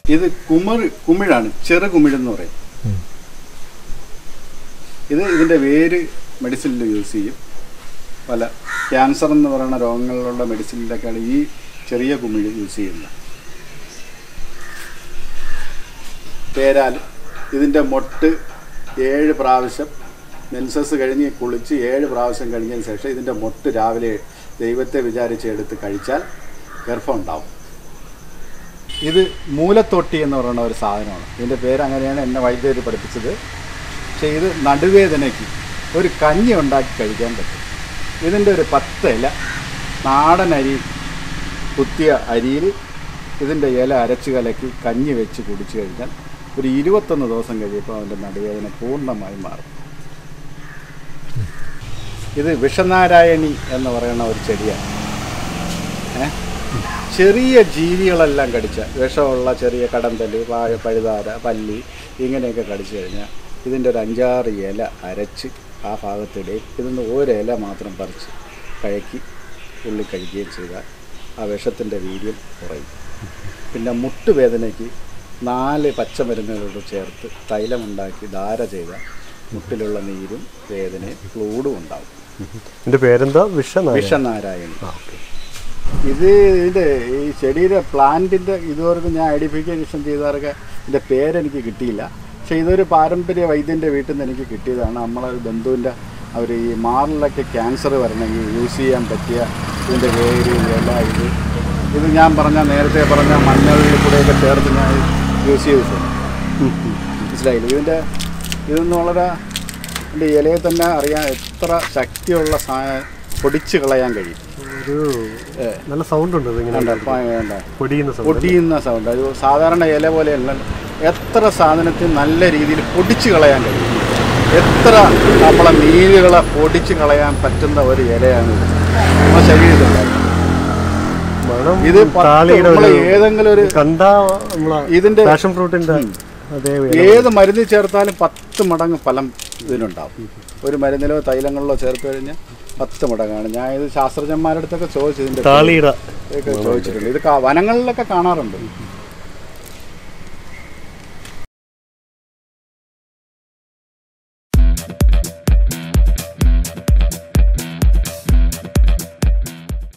ഇത് കുമിഴ് കുമിഴാണ് ചെറു കുമിഴെന്ന് പറയും ഇത് ഇതിൻ്റെ വേര് മെഡിസിനിൽ യൂസ് ചെയ്യും പല ക്യാൻസർ എന്ന് പറയുന്ന രോഗങ്ങളിലുള്ള മെഡിസിനിലൊക്കെയാണ് ഈ ചെറിയ കുമിഴ് യൂസ് ചെയ്യുന്നത് പേരാൽ ഇതിൻ്റെ മൊട്ട് ഏഴ് പ്രാവശ്യം മെൻസസ് കഴിഞ്ഞ് കുളിച്ച് ഏഴ് പ്രാവശ്യം കഴിഞ്ഞതിന് ശേഷം ഇതിൻ്റെ മൊട്ട് രാവിലെ ദൈവത്തെ വിചാരിച്ച് എടുത്ത് കഴിച്ചാൽ ഗർഭം ഉണ്ടാവും ഇത് മൂലത്തൊട്ടി എന്ന് പറയുന്ന ഒരു സാധനമാണ് ഇതിൻ്റെ പേര് അങ്ങനെയാണ് എന്നെ വൈദ്യുതി പഠിപ്പിച്ചത് പക്ഷേ ഇത് നടുവേദനയ്ക്ക് ഒരു കഞ്ഞി ഉണ്ടാക്കി കഴിക്കാൻ പറ്റും ഇതിൻ്റെ ഒരു പത്ത് ഇല നാടൻ അരി കുത്തിയ അരിയിൽ ഇതിൻ്റെ ഇല അരച്ച് കലക്കി കഞ്ഞി വെച്ച് കുടിച്ചു കഴിഞ്ഞാൽ ഒരു ഇരുപത്തൊന്ന് ദിവസം കഴിയുമ്പോൾ അവൻ്റെ നടുവേദന പൂർണ്ണമായി മാറും ഇത് വിഷനാരായണി എന്ന് പറയുന്ന ഒരു ചെടിയാണ് ഏ? ചെറിയ ജീവികളെല്ലാം കടിച്ച വിഷമുള്ള ചെറിയ കടന്തല് വാഴ പഴുതാര പല്ലി ഇങ്ങനെയൊക്കെ കടിച്ചു കഴിഞ്ഞാൽ ഇതിൻ്റെ ഒരു അഞ്ചാറ് ഇല അരച്ച് ആ ഭാഗത്തിടുകയും ഇതിന്ന് ഒരു ഇല മാത്രം പറിച്ച് കഴക്കി ഉള്ളി കഴിക്കുകയും ചെയ്താൽ ആ വിഷത്തിൻ്റെ വീര്യം കുറയും പിന്നെ മുട്ടുവേദനയ്ക്ക് നാല് പച്ചമരുന്നുകളോട് ചേർത്ത് തൈലമുണ്ടാക്കി ധാര ചെയ്താൽ മുട്ടിലുള്ള നീരും വേദനയും ഫ്ലൂഡും ഉണ്ടാവും എന്റെ പേരെന്താ വിഷനായ വിഷനാരായണി ആ ഓക്കെ ഇത് ഇതിൻ്റെ ഈ ചെടിയുടെ പ്ലാന്റിൻ്റെ ഇതുവരെക്കും ഞാൻ ഐഡൻറ്റിഫിക്കേഷൻ ചെയ്തവർക്ക് ഇതിൻ്റെ പേരെനിക്ക് കിട്ടിയില്ല പക്ഷേ ഇതൊരു പാരമ്പര്യ വൈദ്യൻ്റെ വീട്ടിൽ നിന്ന് എനിക്ക് കിട്ടിയതാണ് നമ്മളെ ഒരു ബന്ധുവിൻ്റെ അവർ ഈ മാറിലൊക്കെ ക്യാൻസർ വരണമെങ്കിൽ യൂസ് ചെയ്യാൻ പറ്റിയ ഇതിൻ്റെ വേര് ഇല ഇത് ഇത് ഞാൻ പറഞ്ഞ നേരത്തെ പറഞ്ഞ മഞ്ഞളിൽ കൂടെയൊക്കെ ചേർത്ത് ഞാൻ യൂസ് ചെയ്തിട്ടുണ്ട് മനസ്സിലായില്ല ഇതിൻ്റെ ഇതൊന്നും വളരെ ഇതിൻ്റെ ഇലയെ തന്നെ അറിയാൻ എത്ര ശക്തിയുള്ള സാ പൊടിച്ച് കളയാൻ കഴിയും ഒരു നല്ല സൗണ്ട് ഉണ്ട് ഇതിങ്ങനെ വേണ്ട, പ- വേണ്ട. പൊടിയുന്ന സൗണ്ട് പൊടിയുന്ന സൗണ്ട് അത് സാധാരണ ഇല പോലെയല്ല എത്ര സാധനത്തിൽ നല്ല രീതിയിൽ പൊടിച്ച് കളയാൻ കഴിയും എത്ര നമ്മളെ നീരുകളെ പൊടിച്ച് കളയാൻ പറ്റുന്ന ഒരു ഇലയാണ് ഇത് നമ്മുടെ ശരീരത്തിലുള്ളത് മണം ഇത് പത്ത് താളിയുടെ നമ്മള് ഒരു ഏതെങ്കിലും ഒരു കണ്ടാ നമ്മളെ ഇതിന്റെ പാഷൻ ഫ്രൂട്ടിന്റെ അതേ ഏത് മരുന്ന് ചേർത്താലും പത്ത് മടങ്ങ് ഫലം ഇതിനുണ്ടാവും ഒരു മരുന്നിലോ തൈലങ്ങളിലോ ചേർത്ത് കഴിഞ്ഞാൽ പത്ത് മടങ്ങാണ് ഞാൻ ഇത് ശാസ്ത്രജ്ഞന്മാരുടെ അടുത്തൊക്കെ ചോദിച്ചു ഇതിന്റെ താളിയുടെ ഇതൊക്കെ ചോദിച്ചിട്ടുണ്ട് ഇത് കാ- വനങ്ങളിലൊക്കെ കാണാറുണ്ട്